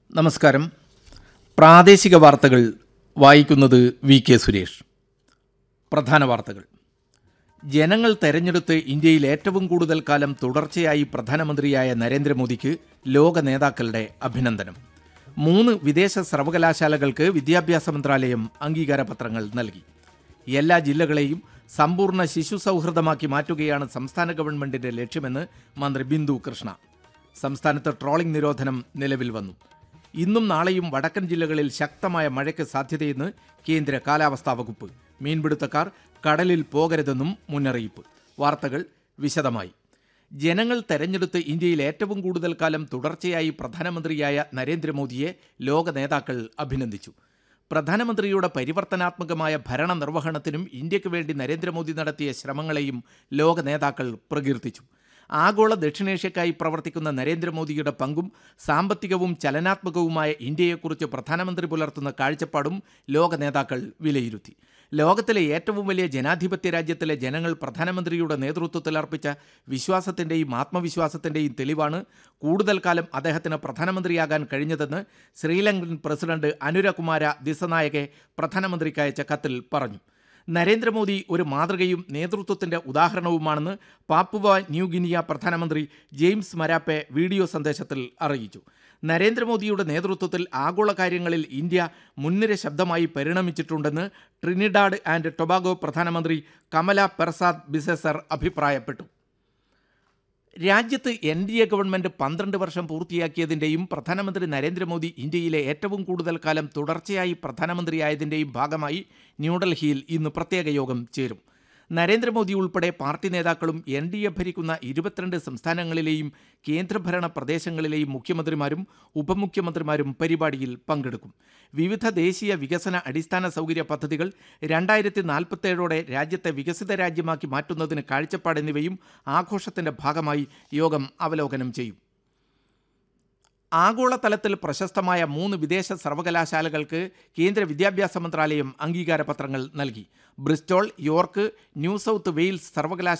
നമസ്കാരം പ്രാദേശിക വാർത്തകൾ വായിക്കുന്നത് വി കെ സുരേഷ് പ്രധാന വാർത്തകൾ ജനങ്ങൾ തെരഞ്ഞെടുത്ത് ഇന്ത്യയിൽ ഏറ്റവും കൂടുതൽ കാലം തുടർച്ചയായി പ്രധാനമന്ത്രിയായ നരേന്ദ്രമോദിക്ക് ലോക നേതാക്കളുടെ അഭിനന്ദനം മൂന്ന് വിദേശ സർവകലാശാലകൾക്ക് വിദ്യാഭ്യാസ മന്ത്രാലയം അംഗീകാരപത്രങ്ങൾ നൽകി എല്ലാ ജില്ലകളെയും സമ്പൂർണ്ണ ശിശു സൗഹൃദമാക്കി മാറ്റുകയാണ് സംസ്ഥാന ഗവൺമെന്റിന്റെ ലക്ഷ്യമെന്ന് മന്ത്രി ബിന്ദു കൃഷ്ണ സംസ്ഥാനത്ത് ട്രോളിംഗ് നിരോധനം നിലവിൽ വന്നു ഇന്നും നാളെയും വടക്കൻ ജില്ലകളിൽ ശക്തമായ മഴയ്ക്ക് സാധ്യതയെന്ന് കേന്ദ്ര കാലാവസ്ഥാ വകുപ്പ് മീൻപിടുത്തക്കാർ കടലിൽ പോകരുതെന്നും മുന്നറിയിപ്പ് വാർത്തകൾ വിശദമായി ജനങ്ങൾ തെരഞ്ഞെടുത്ത് ഇന്ത്യയിൽ ഏറ്റവും കൂടുതൽ കാലം തുടർച്ചയായി പ്രധാനമന്ത്രിയായ നരേന്ദ്രമോദിയെ ലോക നേതാക്കൾ അഭിനന്ദിച്ചു പ്രധാനമന്ത്രിയുടെ പരിവർത്തനാത്മകമായ ഭരണ നിർവഹണത്തിനും ഇന്ത്യക്ക് വേണ്ടി നരേന്ദ്രമോദി നടത്തിയ ശ്രമങ്ങളെയും ലോക നേതാക്കൾ പ്രകീർത്തിച്ചു ആഗോള ദക്ഷിണേഷ്യക്കായി പ്രവർത്തിക്കുന്ന നരേന്ദ്രമോദിയുടെ പങ്കും സാമ്പത്തികവും ചലനാത്മകവുമായ ഇന്ത്യയെക്കുറിച്ച് പ്രധാനമന്ത്രി പുലർത്തുന്ന കാഴ്ചപ്പാടും ലോക നേതാക്കൾ വിലയിരുത്തി ലോകത്തിലെ ഏറ്റവും വലിയ ജനാധിപത്യ രാജ്യത്തിലെ ജനങ്ങൾ പ്രധാനമന്ത്രിയുടെ നേതൃത്വത്തിൽ അർപ്പിച്ച വിശ്വാസത്തിൻ്റെയും ആത്മവിശ്വാസത്തിൻ്റെയും തെളിവാണ് കൂടുതൽ കാലം അദ്ദേഹത്തിന് പ്രധാനമന്ത്രിയാകാൻ കഴിഞ്ഞതെന്ന് ശ്രീലങ്കൻ പ്രസിഡന്റ് അനുരകുമാര ദിസനായകെ പ്രധാനമന്ത്രിക്ക് അയച്ച കത്തിൽ പറഞ്ഞു നരേന്ദ്രമോദി ഒരു മാതൃകയും നേതൃത്വത്തിന്റെ ഉദാഹരണവുമാണെന്ന് പാപ്പുവ ന്യൂഗിനിയ പ്രധാനമന്ത്രി ജെയിംസ് മരാപ്പെ വീഡിയോ സന്ദേശത്തിൽ അറിയിച്ചു നരേന്ദ്രമോദിയുടെ നേതൃത്വത്തിൽ ആഗോള കാര്യങ്ങളിൽ ഇന്ത്യ മുൻനിര ശബ്ദമായി പരിണമിച്ചിട്ടുണ്ടെന്ന് ട്രിനിഡാഡ് ആൻഡ് ടൊബാഗോ പ്രധാനമന്ത്രി കമല പെർസാദ് ബിസെസർ അഭിപ്രായപ്പെട്ടു രാജ്യത്ത് എൻ ഡി എ ഗവൺമെന്റ് പന്ത്രണ്ട് വർഷം പൂർത്തിയാക്കിയതിൻ്റെയും പ്രധാനമന്ത്രി നരേന്ദ്രമോദി ഇന്ത്യയിലെ ഏറ്റവും കൂടുതൽ കാലം തുടർച്ചയായി പ്രധാനമന്ത്രിയായതിൻ്റെയും ഭാഗമായി ന്യൂഡൽഹിയിൽ ഇന്ന് പ്രത്യേക യോഗം ചേരും നരേന്ദ്രമോദി ഉൾപ്പെടെ പാർട്ടി നേതാക്കളും എൻ ഡി എ ഭരിക്കുന്ന ഇരുപത്തിരണ്ട് സംസ്ഥാനങ്ങളിലെയും കേന്ദ്രഭരണ പ്രദേശങ്ങളിലെയും മുഖ്യമന്ത്രിമാരും ഉപമുഖ്യമന്ത്രിമാരും പരിപാടിയിൽ പങ്കെടുക്കും വിവിധ ദേശീയ വികസന അടിസ്ഥാന സൗകര്യ പദ്ധതികൾ രണ്ടായിരത്തി നാൽപ്പത്തേഴോടെ രാജ്യത്തെ വികസിത രാജ്യമാക്കി മാറ്റുന്നതിന് കാഴ്ചപ്പാട് എന്നിവയും ആഘോഷത്തിന്റെ ഭാഗമായി യോഗം അവലോകനം ചെയ്യും ആഗോളതലത്തിൽ പ്രശസ്തമായ മൂന്ന് വിദേശ സർവകലാശാലകൾക്ക് കേന്ദ്ര വിദ്യാഭ്യാസ മന്ത്രാലയം അംഗീകാരപത്രങ്ങൾ നൽകി Bristol York New South Wales സർവകലാശാല